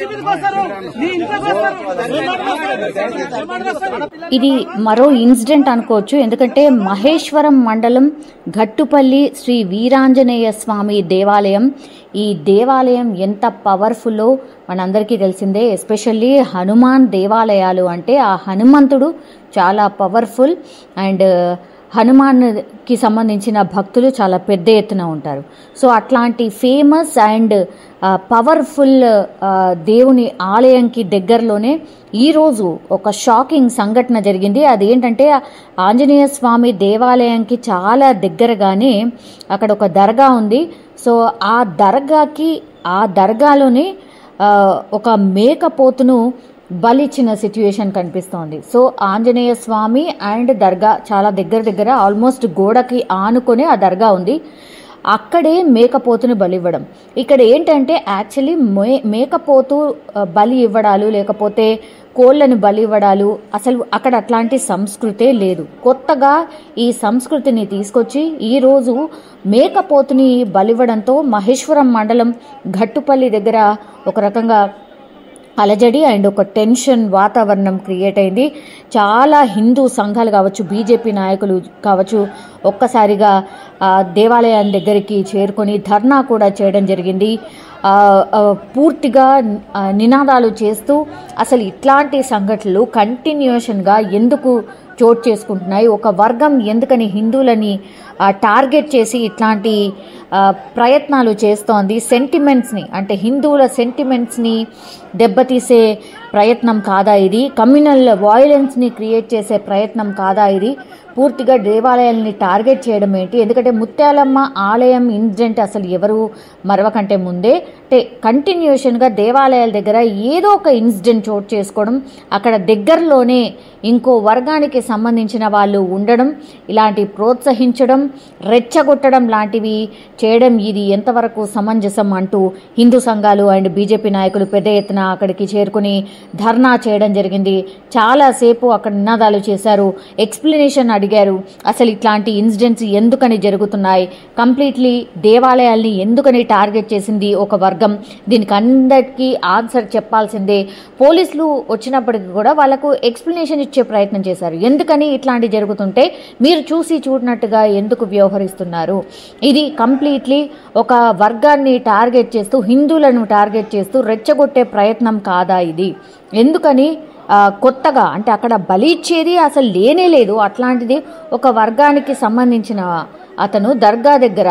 ఇంటి మీదకి వస్తారు నీ ఇంట్లోకి వస్తారు ఏం మాట్లాడతారు? ఏం మాట్లాడతారు? ఇది మరో ఇన్సిడెంట్ అనుకోవచ్చు ఎందుకంటే మహేశ్వరం మండలం ఘట్టుపల్లి శ్రీ వీరాంజనేయ స్వామి దేవాలయం ఈ దేవాలయం ఎంత పవర్ఫుల్లో మనందరికీ తెలిసిందే ఎస్పెషల్లీ హనుమాన్ దేవాలయాలు అంటే ఆ హనుమంతుడు చాలా పవర్ఫుల్ అండ్ హనుమాన్కి సంబంధించిన భక్తులు చాలా పెద్ద ఎత్తున ఉంటారు సో అట్లాంటి ఫేమస్ అండ్ పవర్ఫుల్ దేవుని ఆలయంకి దగ్గరలోనే ఈరోజు ఒక షాకింగ్ సంఘటన జరిగింది అదేంటంటే ఆంజనేయ స్వామి దేవాలయంకి చాలా దగ్గరగానే అక్కడ ఒక దర్గా ఉంది సో ఆ దర్గాకి ఆ దర్గాలోనే ఆ, ఒక మేకపోతును బలిచ్చిన సిచ్యుయేషన్ కనిపిస్తోంది సో ఆంజనేయ స్వామి అండ్ దర్గా చాలా దగ్గర దగ్గర ఆల్మోస్ట్ గోడకి ఆనుకొని ఆ దర్గా ఉంది అక్కడే మేకపోతుని బలి ఇవ్వడం ఇక్కడ ఏంటంటే యాక్చువల్లీ మే మేకపోతు ఆ, బలి ఇవ్వడాలు లేకపోతే కోళ్ళని బలి ఇవ్వడాలు అసలు అక్కడ అట్లాంటి సంస్కృతే లేదు కొత్తగా ఈ సంస్కృతిని తీసుకొచ్చి ఈరోజు మేకపోతుని బలివ్వడంతో మహేశ్వరం మండలం ఘట్టుపల్లి దగ్గర ఒక రకంగా అలజడి అండ్ ఒక టెన్షన్ వాతావరణం క్రియేట్ అయింది చాలా హిందూ సంఘాలు కావచ్చు బీజేపీ నాయకులు కావచ్చు ఒక్కసారిగా ఆ, దేవాలయం దగ్గరికి చేరుకొని ధర్నా కూడా చేయడం జరిగింది ఆ, ఆ, పూర్తిగా ఆ, నినాదాలు చేస్తూ అసలు ఇట్లాంటి సంఘటనలు కంటిన్యూషన్గా ఎందుకు చోటు చేసుకుంటున్నాయి ఒక వర్గం ఎందుకని హిందువులని ఆ, టార్గెట్ చేసి ఇట్లాంటి ఆ, ప్రయత్నాలు చేస్తోంది సెంటిమెంట్స్ని అంటే హిందువుల సెంటిమెంట్స్ని దెబ్బతీసే ప్రయత్నం కాదా ఇది కమ్యూనల్ వాయిలెన్స్ని క్రియేట్ చేసే ప్రయత్నం కాదా ఇది పూర్తిగా దేవాలయాల్ని టార్గెట్ చేయడం ఏంటి ఎందుకంటే ముత్యాలమ్మ ఆలయం ఇన్సిడెంట్ అసలు ఎవరు మరవకంటే ముందే అంటే కంటిన్యూషన్గా దేవాలయాల దగ్గర ఏదో ఒక ఇన్సిడెంట్ చోటు చేసుకోవడం అక్కడ దగ్గరలోనే ఇంకో వర్గానికి సంబంధించిన వాళ్ళు ఉండడం ఇలాంటి ప్రోత్సహించడం రెచ్చగొట్టడం లాంటివి చేయడం ఇది ఎంతవరకు సమంజసం అంటూ హిందూ సంఘాలు అండ్ బీజేపీ నాయకులు పెద్ద ఎత్తున అక్కడికి చేరుకుని ధర్నా చేయడం జరిగింది చాలాసేపు అక్కడ నినాదాలు చేశారు ఎక్స్ప్లెనేషన్ అడిగారు అసలు ఇట్లాంటి ఇన్సిడెంట్స్ ఎందుకని జరుగుతున్నాయి కంప్లీట్లీ దేవాలయాల్ని ఎందుకని టార్గెట్ చేసింది ఒక వర్గం దీనికి అందరికీ ఆన్సర్ చెప్పాల్సిందే పోలీసులు వచ్చినప్పటికీ కూడా వాళ్ళకు ఎక్స్ప్లెనేషన్ ఇచ్చే ప్రయత్నం చేశారు ఎందుకని ఇట్లాంటి జరుగుతుంటే మీరు చూసి చూడనట్టుగా ఎందుకు వ్యవహరిస్తున్నారు ఇది కంప్లీట్లీ ఒక వర్గాన్ని టార్గెట్ చేస్తూ హిందువులను టార్గెట్ చేస్తూ రెచ్చగొట్టే ప్రయత్నం కాదా ఇది ఎందుకని ఆ, కొత్తగా అంటే అక్కడ బలి ఇచ్చేది అసలు లేనే లేదు అట్లాంటిది ఒక వర్గానికి సంబంధించిన అతను దర్గా దగ్గర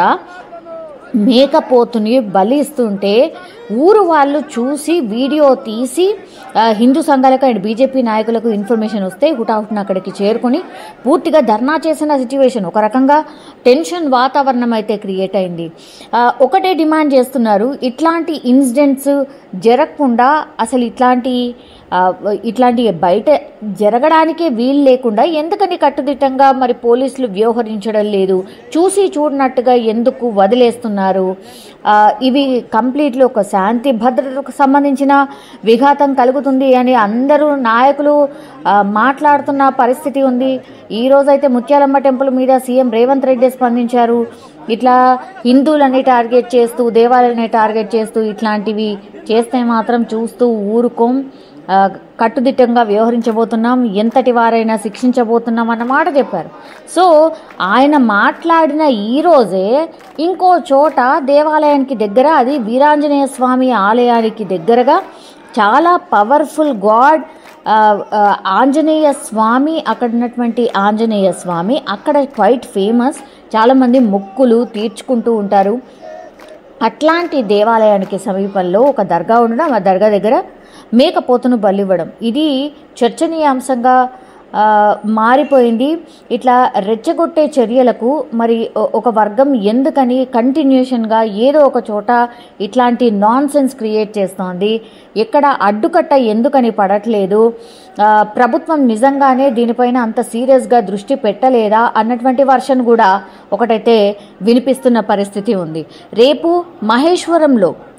మేకపోతుని బలి ఇస్తుంటే ఊరు వాళ్ళు చూసి వీడియో తీసి ఆ, హిందూ సంఘాలకు అండ్ బీజేపీ నాయకులకు ఇన్ఫర్మేషన్ వస్తే హుటాహుటిన అక్కడికి చేరుకొని పూర్తిగా ధర్నా చేసిన సిచ్యువేషన్ ఒక రకంగా టెన్షన్ వాతావరణం అయితే క్రియేట్ అయింది ఆ, ఒకటే డిమాండ్ చేస్తున్నారు ఇట్లాంటి ఇన్సిడెంట్స్ జరగకుండా అసలు ఇట్లాంటి ఆ, ఇట్లాంటి బయట జరగడానికే వీలు లేకుండా ఎందుకని కట్టుదిట్టంగా మరి పోలీసులు వ్యవహరించడం లేదు చూసి చూడనట్టుగా ఎందుకు వదిలేస్తున్నారు ఆ, ఇవి కంప్లీట్లీ ఒక శాంతి భద్రతకు సంబంధించిన విఘాతం కలుగుతుంది అని అందరూ నాయకులు ఆ, మాట్లాడుతున్న పరిస్థితి ఉంది ఈ రోజైతే ముత్యాలమ్మ టెంపుల్ మీద సీఎం రేవంత్ రెడ్డి స్పందించారు ఇట్లా హిందువులని టార్గెట్ చేస్తూ దేవాలయాన్ని టార్గెట్ చేస్తూ ఇట్లాంటివి చేస్తే మాత్రం చూస్తూ ఊరుకోం ఆ, కట్టుదిట్టంగా వ్యవహరించబోతున్నాం ఎంతటి వారైనా శిక్షించబోతున్నాం అన్న మాట చెప్పారు సో ఆయన మాట్లాడిన ఈ రోజే ఇంకో చోట దేవాలయానికి దగ్గర అది వీరాంజనేయ స్వామి ఆలయానికి దగ్గరగా చాలా పవర్ఫుల్ గాడ్ ఆ, ఆ, ఆంజనేయ స్వామి అక్కడ ఉన్నటువంటి ఆంజనేయ స్వామి అక్కడ క్వైట్ ఫేమస్ చాలామంది మొక్కులు తీర్చుకుంటూ ఉంటారు అట్లాంటి దేవాలయానికి సమీపంలో ఒక దర్గా ఉండడం ఆ దర్గా దగ్గర మేకపోతును బలివ్వడం ఇది చర్చనీయాంశంగా ఆ, మారిపోయింది ఇట్లా రెచ్చగొట్టే చర్యలకు మరి ఒ- ఒక వర్గం ఎందుకని కంటిన్యూషన్గా ఏదో ఒక చోట ఇట్లాంటి నాన్ సెన్స్ క్రియేట్ చేస్తోంది ఎక్కడ అడ్డుకట్ట ఎందుకని పడట్లేదు ఆ, ప్రభుత్వం నిజంగానే దీనిపైన అంత సీరియస్గా దృష్టి పెట్టలేదా అన్నటువంటి వర్షన్ కూడా ఒకటైతే వినిపిస్తున్న పరిస్థితి ఉంది రేపు మహేశ్వరంలో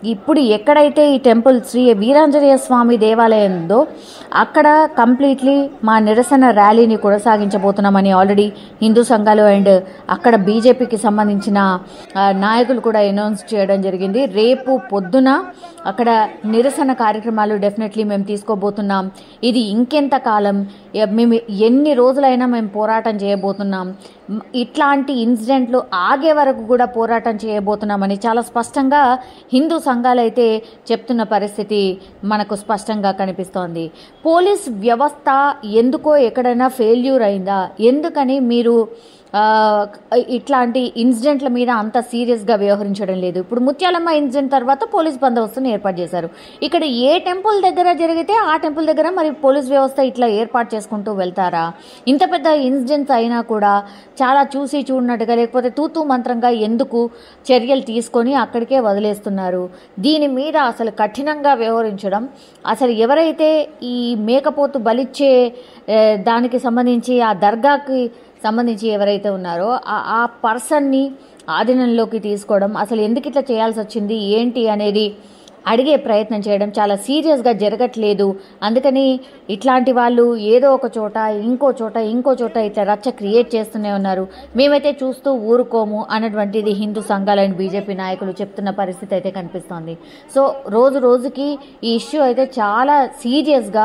ఇప్పుడు ఎక్కడైతే ఈ టెంపుల్ శ్రీ వీరాంజనేయ స్వామి దేవాలయం ఉందో అక్కడ కంప్లీట్లీ మా నిరసన ర్యాలీని కొనసాగించబోతున్నామని ఆల్రెడీ హిందూ సంఘాలు అండ్ అక్కడ బీజేపీకి సంబంధించిన ఆ, నాయకులు కూడా అనౌన్స్ చేయడం జరిగింది రేపు పొద్దున అక్కడ నిరసన కార్యక్రమాలు డెఫినెట్లీ మేము తీసుకోబోతున్నాం ఇది ఇంకెంత కాలం ఎ- మేము ఎన్ని రోజులైనా మేము పోరాటం చేయబోతున్నాం మ్, ఇట్లాంటి ఇన్సిడెంట్లు ఆగే వరకు కూడా పోరాటం చేయబోతున్నామని చాలా స్పష్టంగా హిందూ సంఘాలు అయితే చెప్తున్న పరిస్థితి మనకు స్పష్టంగా కనిపిస్తోంది పోలీస్ వ్యవస్థ ఎందుకో ఎక్కడైనా ఫెయిల్యూర్ అయిందా ఎందుకని మీరు ఆ, ఇట్లాంటి ఇన్సిడెంట్ల మీద అంత సీరియస్గా వ్యవహరించడం లేదు ఇప్పుడు ముత్యాలమ్మ ఇన్సిడెంట్ తర్వాత పోలీస్ బందోబస్తుని ఏర్పాటు చేశారు ఇక్కడ ఏ టెంపుల్ దగ్గర జరిగితే ఆ టెంపుల్ దగ్గర మరి పోలీస్ వ్యవస్థ ఇట్లా ఏర్పాటు చేసుకుంటూ వెళ్తారా ఇంత పెద్ద ఇన్సిడెంట్స్ అయినా కూడా చాలా చూసి చూడనట్టుగా లేకపోతే తూతూ మంత్రంగా ఎందుకు చర్యలు తీసుకొని అక్కడికే వదిలేస్తున్నారు దీని మీద అసలు కఠినంగా వ్యవహరించడం అసలు ఎవరైతే ఈ మేకపోతు బలిచ్చే ఏ, దానికి సంబంధించి ఆ దర్గాకి సంబంధించి ఎవరైతే ఉన్నారో ఆ- ఆ పర్సన్ని ఆధీనంలోకి తీసుకోవడం అసలు ఎందుకు ఇట్లా చేయాల్సి వచ్చింది ఏంటి అనేది అడిగే ప్రయత్నం చేయడం చాలా సీరియస్గా జరగట్లేదు అందుకని ఇట్లాంటి వాళ్ళు ఏదో ఒక చోట ఇంకో చోట ఇంకో చోట ఇట్లా రచ్చ క్రియేట్ చేస్తూనే ఉన్నారు మేమైతే చూస్తూ ఊరుకోము అన్నటువంటిది హిందూ సంఘాలు అండ్ బీజేపీ నాయకులు చెప్తున్న పరిస్థితి అయితే కనిపిస్తోంది సో రోజు రోజుకి ఈ ఇష్యూ అయితే చాలా సీరియస్గా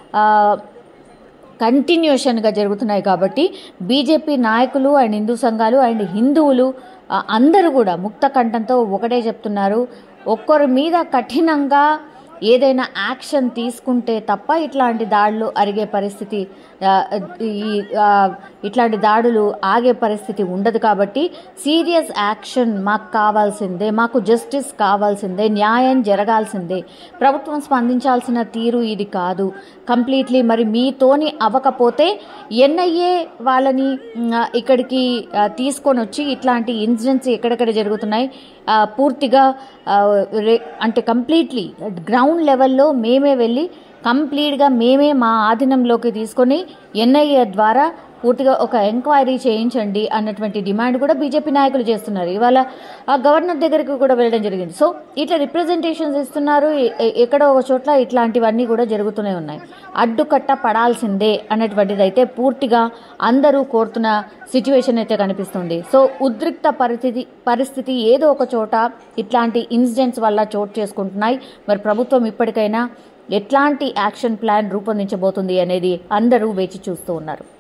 కంటిన్యూషన్గా జరుగుతున్నాయి కాబట్టి బీజేపీ నాయకులు అండ్ హిందూ సంఘాలు అండ్ హిందువులు ఆ, అందరూ కూడా ముక్త కంఠంతో ఒకటే చెప్తున్నారు ఒక్కరి మీద కఠినంగా ఏదైనా యాక్షన్ తీసుకుంటే తప్ప ఇట్లాంటి దాడులు అరిగే పరిస్థితి ఆ, ఈ ఆ, ఇట్లాంటి దాడులు ఆగే పరిస్థితి ఉండదు కాబట్టి సీరియస్ యాక్షన్ మాకు కావాల్సిందే మాకు జస్టిస్ కావాల్సిందే న్యాయం జరగాల్సిందే ప్రభుత్వం స్పందించాల్సిన తీరు ఇది కాదు కంప్లీట్లీ మరి మీతోని అవ్వకపోతే ఎన్ఐఏ వాళ్ళని మ్, ఇక్కడికి ఆ, తీసుకొని వచ్చి ఇట్లాంటి ఇన్సిడెంట్స్ ఎక్కడెక్కడ జరుగుతున్నాయి ఆ, పూర్తిగా ఆ, రే- అంటే కంప్లీట్లీ గ్రౌండ్ లెవెల్లో మేమే వెళ్ళి కంప్లీట్గా మేమే మా ఆధీనంలోకి తీసుకొని ఎన్ఐఏ ద్వారా పూర్తిగా ఒక ఎంక్వైరీ చేయించండి అన్నటువంటి డిమాండ్ కూడా బీజేపీ నాయకులు చేస్తున్నారు ఇవాళ ఆ గవర్నర్ దగ్గరికి కూడా వెళ్ళడం జరిగింది సో ఇట్లా రిప్రజెంటేషన్స్ ఇస్తున్నారు ఎ- ఎ- ఎక్కడో ఒక చోట్ల ఇట్లాంటివన్నీ కూడా జరుగుతూనే ఉన్నాయి అడ్డుకట్ట పడాల్సిందే అన్నటువంటిది అయితే పూర్తిగా అందరూ కోరుతున్న సిచ్యువేషన్ అయితే కనిపిస్తుంది సో ఉద్రిక్త పరిస్థితి పరిస్థితి ఏదో ఒక చోట ఇట్లాంటి ఇన్సిడెంట్స్ వల్ల చోటు చేసుకుంటున్నాయి మరి ప్రభుత్వం ఇప్పటికైనా ఎట్లాంటి యాక్షన్ ప్లాన్ రూపొందించబోతుంది అనేది అందరూ వేచి చూస్తూ ఉన్నారు